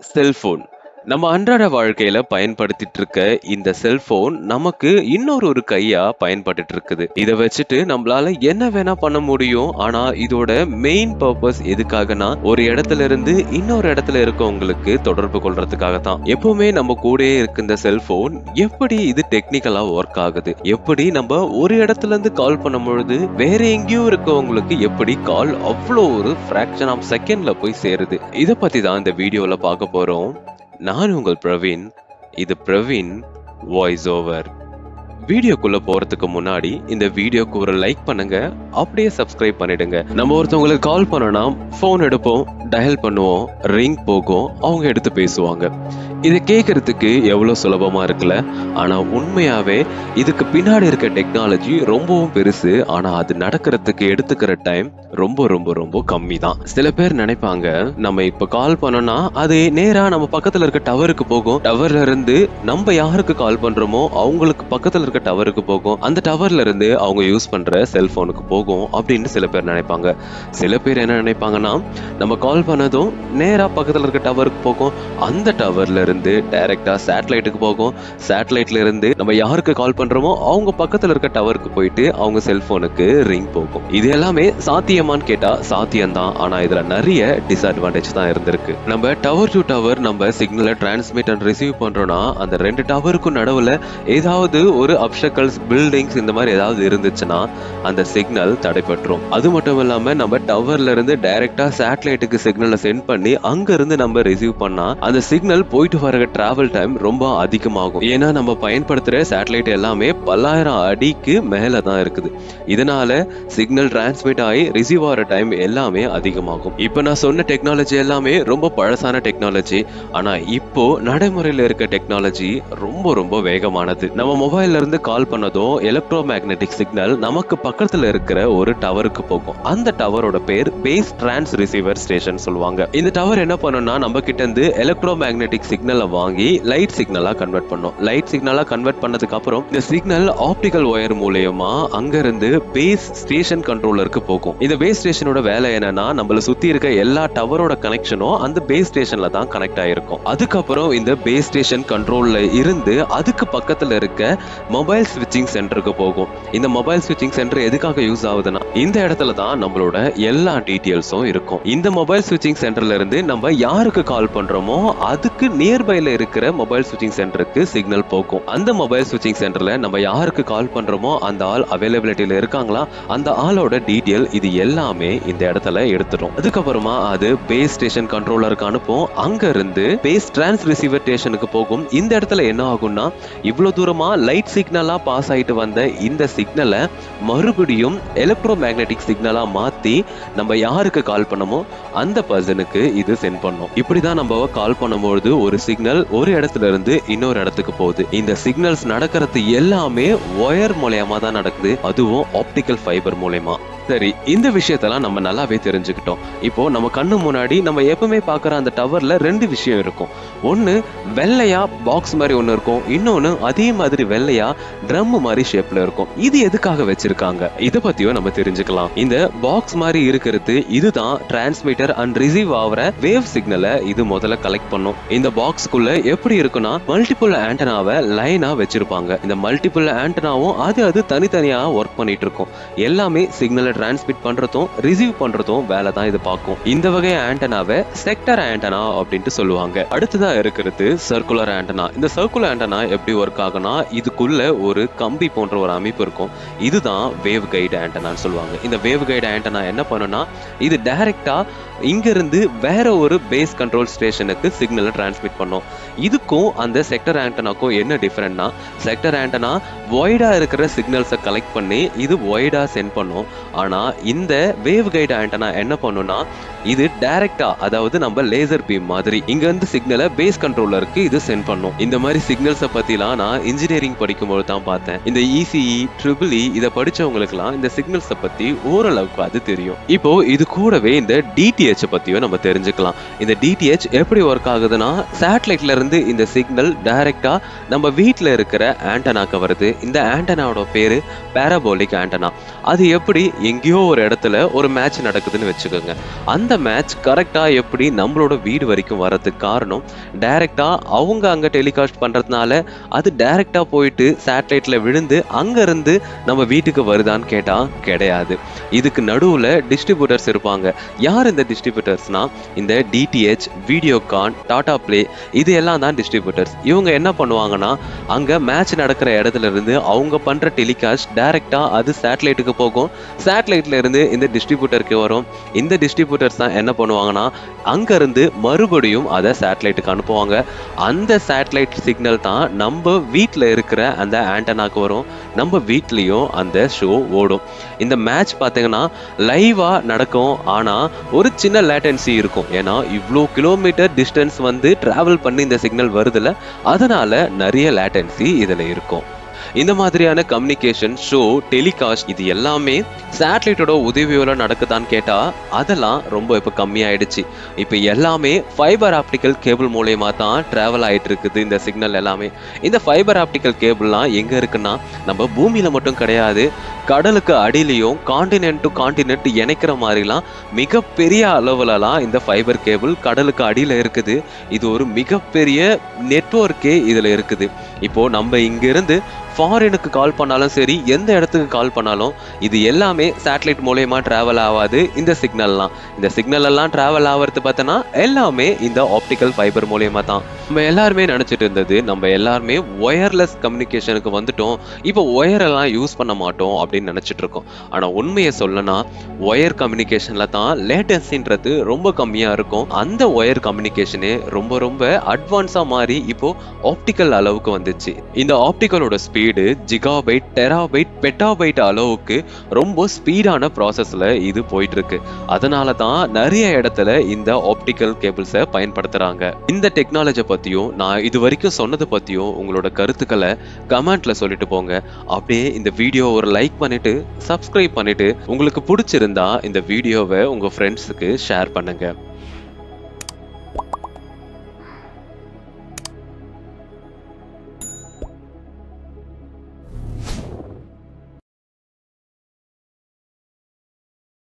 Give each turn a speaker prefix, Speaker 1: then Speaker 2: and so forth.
Speaker 1: cellphone நம்ம அன்றாட வாழ்க்கையில பயன்படுத்திட்டு இருக்க இந்த செல்போன் நமக்கு இன்னொரு ஒரு கையா பயன்பட்டுட்டு இருக்குது இதை வச்சுட்டு நம்மளால என்ன வேணா பண்ண முடியும் ஆனா இதோட மெயின் பர்பஸ் எதுக்காகனா ஒரு இடத்துல இருந்து இன்னொரு இடத்துல இருக்கவங்களுக்கு தொடர்பு கொள்றதுக்காக தான் எப்பவுமே நம்ம கூடயே இருக்க இந்த செல்போன் எப்படி இது டெக்னிக்கலா ஒர்க் ஆகுது எப்படி நம்ம ஒரு இடத்துல இருந்து கால் பண்ணும் பொழுது வேற எங்கேயோ இருக்கவங்களுக்கு எப்படி கால் அவ்வளோ ஒரு ஃபிராக்ஷன் ஆஃப் செகண்ட்ல போய் சேருது இதை பத்தி தான் இந்த வீடியோல பார்க்க போறோம் நான் உங்கள் பிரவீன் இது பிரவீன் வாய்ஸ் ஓவர் வீடியோக்குள்ள போறதுக்கு முன்னாடி இந்த வீடியோக்கு ஒரு லைக் பண்ணுங்க அப்படியே சப்ஸ்கிரைப் பண்ணிடுங்க நம்ம ஒருத்தவங்களுக்கு கால் பண்ணோம்னா ஃபோன் எடுப்போம் டயல் பண்ணுவோம் ரிங் போகும் அவங்க எடுத்து பேசுவாங்க இதை கேட்கறதுக்கு எவ்வளவு சுலபமா இருக்குல்ல ஆனா உண்மையாவே இதுக்கு பின்னாடி இருக்க டெக்னாலஜி ரொம்பவும் பெருசு ஆனா அது நடக்கிறதுக்கு எடுத்துக்கிற டைம் ரொம்ப ரொம்ப ரொம்ப கம்மி தான் சில பேர் நினைப்பாங்க நம்ம இப்ப கால் பண்ணோம்னா அது நேரா நம்ம பக்கத்துல இருக்க டவருக்கு போகும் டவர்ல இருந்து நம்ம யாருக்கு கால் பண்றோமோ அவங்களுக்கு பக்கத்துல இருக்க டவருக்கு போகும் அந்த டவர்ல இருந்து அவங்க யூஸ் பண்ற செல்போனுக்கு போகும் அப்படின்னு சில பேர் நினைப்பாங்க சில பேர் என்ன நினைப்பாங்கன்னா நம்ம கால் பண்ணதும் நேரா பக்கத்துல இருக்க டவருக்கு போகும் அந்த டவர்ல இருந்து டைரக்டா சேட்டலைட்டுக்கு போகும் சேட்டலைட்ல இருந்து நம்ம யாருக்கு கால் பண்றோமோ அவங்க பக்கத்துல இருக்க டவருக்கு போயிட்டு அவங்க செல்போனுக்கு ரிங் போகும் இது எல்லாமே சாத்தியமான்னு கேட்டா சாத்தியம்தான் ஆனா இதுல நிறைய டிஸ்அட்வான்டேஜ் தான் இருந்திருக்கு நம்ம டவர் டு டவர் நம்ம சிக்னலை டிரான்ஸ்மிட் அண்ட் ரிசீவ் பண்றோம்னா அந்த ரெண்டு டவருக்கும் நடுவுல ஏதாவது ஒரு அப்சக்கல்ஸ் பில்டிங்ஸ் இந்த மாதிரி ஏதாவது இருந்துச்சுன்னா அந்த சிக்னல் தடைப்பட்டுரும் அது மட்டும் இல்லாம நம்ம டவர்ல இருந்து டைரக்டா சேட்டலைட்டுக்கு சிக்னலை சென்ட் பண்ணி அங்க இருந்து நம்ம ரிசீவ் பண்ணா அந்த சிக்னல் போயிட்டு வர டிராவல் டைம் ரொம்ப அதிகமாகும் ஏன்னா நம்ம பயன்படுத்துற சேட்டலைட் எல்லாமே பல்லாயிரம் அடிக்கு மேல தான் இருக்குது இதனால சிக்னல் டிரான்ஸ்மிட் ஆகி ரிசீவ் ஆகிற டைம் எல்லாமே அதிகமாகும் இப்போ நான் சொன்ன டெக்னாலஜி எல்லாமே ரொம்ப பழசான டெக்னாலஜி ஆனா இப்போ நடைமுறையில இருக்க டெக்னாலஜி ரொம்ப ரொம்ப வேகமானது நம்ம மொபைல்ல இருந்து கால் பண்ணதும் எலக்ட்ரோ மேக்னெட்டிக் சிக்னல் நமக்கு பக்கத்துல இருக்கிற ஒரு டவருக்கு போகும் அந்த டவரோட பேர் பேஸ் டிரான்ஸ் ரிசீவர் ஸ்டேஷன் சொல்லுவாங்க இந்த டவர் என்ன பண்ணும்னா நம்ம கிட்ட இருந்து எலக்ட்ரோ மேக்னெட்டிக் சிக்னலை வாங்கி லைட் சிக்னலா கன்வெர்ட் பண்ணும் லைட் சிக்னலா கன்வெர்ட் பண்ணதுக்கு அப்புறம் இந்த சிக்னல் ஆப்டிகல் ஒயர் மூலியமா அங்க இருந்து பேஸ் ஸ்டேஷன் கண்ட்ரோலருக்கு போகும் இந்த பேஸ் ஸ்டேஷனோட வேலை என்னன்னா நம்மள சுத்தி இருக்க எல்லா டவரோட கனெக்ஷனும் அந்த பேஸ் ஸ்டேஷன்ல தான் கனெக்ட் ஆயிருக்கும் அதுக்கப்புறம் இந்த பேஸ் ஸ்டேஷன் கண்ட்ரோல்ல இருந்து அதுக்கு பக்கத்துல இருக்க மொபைல் ஸ்விட்சிங் சென்டருக்கு போகும் இந்த மொபைல் ஸ்விட்சிங் சென்டர் எதுக்காக யூஸ் ஆகுதுன்னா இந்த இடத்துல தான் நம்மளோட எல்லா டீட்டெயில்ஸும் இருக்கும் இந்த மொபைல் ஸ்விட்சிங் சென்டர்ல இருந்து நம்ம யாருக்கு கால் பண்றோமோ அதுக்கு நியர்பைல இருக்கிற மொபைல் ஸ்விட்சிங் சென்டருக்கு சிக்னல் போகும் அந்த மொபைல் ஸ்விட்சிங் சென்டர்ல நம்ம யாருக்கு கால் பண்றோமோ அந்த ஆள் அவைலபிலிட்டியில இருக்காங்களா அந்த ஆளோட டீட்டெயில் இது எல்லாமே இந்த இடத்துல எடுத்துடும் அதுக்கப்புறமா அது பேஸ் ஸ்டேஷன் கண்ட்ரோலருக்கு அனுப்பும் அங்க இருந்து பேஸ் டிரான்ஸ் ரிசீவர் ஸ்டேஷனுக்கு போகும் இந்த இடத்துல என்ன ஆகும்னா இவ்வளவு தூரமா லைட் சிக்னலா பாஸ் ஆயிட்டு வந்த இந்த சிக்னலை மறுபடியும் எலக்ட்ரோ மேக்னெட்டிக் சிக்னலா மாத்தி நம்ம யாருக்கு கால் பண்ணமோ அந்த பர்சனுக்கு இது சென்ட் பண்ணும் இப்படிதான் நம்ம கால் பண்ணும்பொழுது ஒரு சிக்னல் ஒரு இடத்துல இருந்து இன்னொரு இடத்துக்கு போகுது இந்த சிக்னல்ஸ் நடக்கிறது எல்லாமே ஒயர் மூலியமா தான் நடக்குது அதுவும் ஆப்டிக்கல் ஃபைபர் மூலயமா சரி இந்த விஷயத்தெல்லாம் நம்ம நல்லாவே தெரிஞ்சுக்கிட்டோம் இப்போ நம்ம கண்ணு முன்னாடி நம்ம எப்பவுமே பார்க்குற அந்த டவர்ல ரெண்டு விஷயம் இருக்கும் ஒன்று வெள்ளையா பாக்ஸ் மாதிரி ஒன்று இருக்கும் இன்னொன்று அதே மாதிரி வெள்ளையா ட்ரம் மாதிரி ஷேப்ல இருக்கும் இது எதுக்காக வச்சிருக்காங்க இதை பத்தியும் நம்ம தெரிஞ்சுக்கலாம் இந்த பாக்ஸ் மாதிரி இருக்கிறது இதுதான் டிரான்ஸ்மிட்டர் அண்ட் ரிசீவ் ஆகிற வேவ் சிக்னலை இது முதல்ல கலெக்ட் பண்ணும் இந்த பாக்ஸ்க்குள்ள எப்படி இருக்குன்னா மல்டிபிள் ஆண்டனாவை லைனா வச்சிருப்பாங்க இந்த மல்டிபிள் ஆண்டனாவும் அது அது தனித்தனியா ஒர்க் பண்ணிட்டு இருக்கும் எல்லாமே சிக்னலை டிரான்ஸ்மிட் பண்றதும் ரிசீவ் பண்றதும் வேலை தான் இது பார்க்கும் இந்த வகை ஆண்டனாவை செக்டர் ஆண்டனா அப்படின்ட்டு சொல்லுவாங்க அடுத்ததா இருக்கிறது சர்க்குலர் ஆண்டனா இந்த சர்க்குலர் ஆண்டனா எப்படி ஒர்க் ஆகும்னா இதுக்குள்ள ஒரு கம்பி போன்ற ஒரு அமைப்பு இருக்கும் இதுதான் வேவ் கைடு ஆண்டனான்னு சொல்லுவாங்க இந்த வேவ் கைடு ஆண்டனா என்ன பண்ணுனா இது டைரக்டா இங்க இருந்து வேற ஒரு பேஸ் கண்ட்ரோல் ஸ்டேஷனுக்கு சிக்னலை டிரான்ஸ்மிட் பண்ணும் இதுக்கும் அந்த செக்டர் ஆண்டனாக்கும் என்ன டிஃபரெண்ட்னா செக்டர் ஆண்டனா ஒய்டா இருக்கிற சிக்னல்ஸை கலெக்ட் பண்ணி இது ஒய்டா சென்ட் பண்ணும் ஆனா இந்த வேவ் கைடு ஆண்டனா என்ன பண்ணும்னா இது டைரக்டா அதாவது நம்ம லேசர் பீம் மாதிரி இங்க இருந்து சிக்னலை பேஸ் கண்ட்ரோலருக்கு இது சென்ட் பண்ணும் இந்த மாதிரி சிக்னல்ஸை பத்திலாம் நான் இன்ஜினியரிங் படிக்கும்போது தான் பார்த்தேன் இந்த இசிஇ ட்ரிபிள் இதை படிச்சவங்களுக்குலாம் இந்த சிக்னல்ஸை பத்தி ஓரளவுக்கு அது தெரியும் இப்போ இது கூடவே இந்த டிடி டிடிஹெச் பத்தியும் நம்ம தெரிஞ்சுக்கலாம் இந்த டிடிஹெச் எப்படி ஒர்க் ஆகுதுன்னா சேட்டலைட்ல இருந்து இந்த சிக்னல் டைரக்டா நம்ம வீட்டில் இருக்கிற ஆண்டனாக்கு வருது இந்த ஆண்டனாவோட பேரு பேராபோலிக் ஆண்டனா அது எப்படி எங்கேயோ ஒரு இடத்துல ஒரு மேட்ச் நடக்குதுன்னு வச்சுக்கோங்க அந்த மேட்ச் கரெக்டா எப்படி நம்மளோட வீடு வரைக்கும் வர்றதுக்கு காரணம் டைரக்டா அவங்க அங்க டெலிகாஸ்ட் பண்றதுனால அது டைரக்டா போயிட்டு சேட்டலைட்ல விழுந்து அங்க இருந்து நம்ம வீட்டுக்கு வருதான்னு கேட்டா கிடையாது இதுக்கு நடுவுல டிஸ்ட்ரிபியூட்டர்ஸ் இருப்பாங்க யார் இந்த டிஸ்ட்ரிபியூட்டர்ஸ்னா இந்த டிடிஹெச் வீடியோகான் டாடா பிளே இது எல்லாம் தான் டிஸ்ட்ரிபியூட்டர்ஸ் இவங்க என்ன பண்ணுவாங்கன்னா அங்க மேட்ச் நடக்கிற இடத்துல இருந்து அவங்க பண்ற டெலிகாஸ்ட் டைரக்டா அது சேட்டலைட்டுக்கு போகும் சேட்டலைட்ல இருந்து இந்த டிஸ்ட்ரிபியூட்டருக்கு வரும் இந்த டிஸ்ட்ரிபியூட்டர்ஸ் தான் என்ன பண்ணுவாங்கன்னா அங்க இருந்து மறுபடியும் அதை சேட்டலைட்டுக்கு அனுப்புவாங்க அந்த சேட்டலைட் சிக்னல் தான் நம்ம வீட்டில் இருக்கிற அந்த ஆண்டனாக்கு வரும் நம்ம வீட்லேயும் அந்த ஷோ ஓடும் இந்த மேட்ச் பார்த்தீங்கன்னா லைவாக நடக்கும் ஆனால் ஒரு சின்ன லேட்டன்சி இருக்கும் ஏன்னா இவ்வளோ கிலோமீட்டர் டிஸ்டன்ஸ் வந்து டிராவல் பண்ணி இந்த சிக்னல் வருதுல்ல அதனால நிறைய லேட்டன்சி இதில் இருக்கும் இந்த மாதிரியான கம்யூனிகேஷன் ஷோ டெலிகாஸ்ட் இது எல்லாமே சேட்டலைட்டோட உதவியோட நடக்குதான்னு கேட்டா அதெல்லாம் ரொம்ப இப்போ கம்மியாயிடுச்சு இப்போ எல்லாமே ஃபைபர் ஆப்டிக்கல் கேபிள் மூலயமா தான் டிராவல் ஆயிட்டு இருக்குது இந்த சிக்னல் எல்லாமே இந்த ஃபைபர் ஆப்டிக்கல் கேபிள்லாம் எங்க இருக்குன்னா நம்ம பூமியில மட்டும் கிடையாது கடலுக்கு அடியிலையும் காண்டினென்ட் டு காண்டினென்ட் இணைக்கிற மாதிரிலாம் மிகப்பெரிய அளவுலலாம் இந்த ஃபைபர் கேபிள் கடலுக்கு அடியில இருக்குது இது ஒரு மிகப்பெரிய நெட்வொர்க்கே இதுல இருக்குது இப்போ நம்ம இங்கிருந்து ஃபாரினுக்கு கால் பண்ணாலும் சரி எந்த இடத்துக்கு கால் பண்ணாலும் இது எல்லாமே சேட்டலைட் மூலயமா டிராவல் ஆகாது இந்த சிக்னல்லாம் இந்த சிக்னல் எல்லாம் டிராவல் ஆகிறது பார்த்தோன்னா எல்லாமே இந்த ஆப்டிக்கல் ஃபைபர் மூலயமா தான் நம்ம எல்லாருமே நினச்சிட்டு இருந்தது நம்ம எல்லாருமே ஒயர்லெஸ் கம்யூனிகேஷனுக்கு வந்துட்டோம் இப்போ ஒயரெல்லாம் யூஸ் பண்ண மாட்டோம் அப்படின்னு நினச்சிட்டு இருக்கோம் ஆனால் உண்மையை சொல்லனா ஒயர் கம்யூனிகேஷனில் தான் லேட்டன்சின்றது ரொம்ப கம்மியாக இருக்கும் அந்த ஒயர் கம்யூனிகேஷனே ரொம்ப ரொம்ப அட்வான்ஸாக மாறி இப்போ ஆப்டிக்கல் அளவுக்கு வந்துச்சு இந்த ஆப்டிக்கலோட ஸ்பீடு ஜிகாபைட் டெராபைட் பெட்டாபைட் அளவுக்கு ரொம்ப ஸ்பீடான ப்ராசஸில் இது போயிட்டு இருக்கு அதனால தான் நிறைய இடத்துல இந்த ஆப்டிக்கல் கேபிள்ஸை பயன்படுத்துறாங்க இந்த டெக்னாலஜி பத்தியும் நான் இது வரைக்கும் சொன்னதை பத்தியும் உங்களோட கருத்துக்களை கமெண்ட்ல சொல்லிட்டு போங்க அப்படியே இந்த வீடியோ ஒரு லைக் பண்ணிட்டு சப்ஸ்கிரைப் பண்ணிட்டு உங்களுக்கு பிடிச்சிருந்தா இந்த வீடியோவை உங்க ஃப்ரெண்ட்ஸுக்கு ஷேர் பண்ணுங்க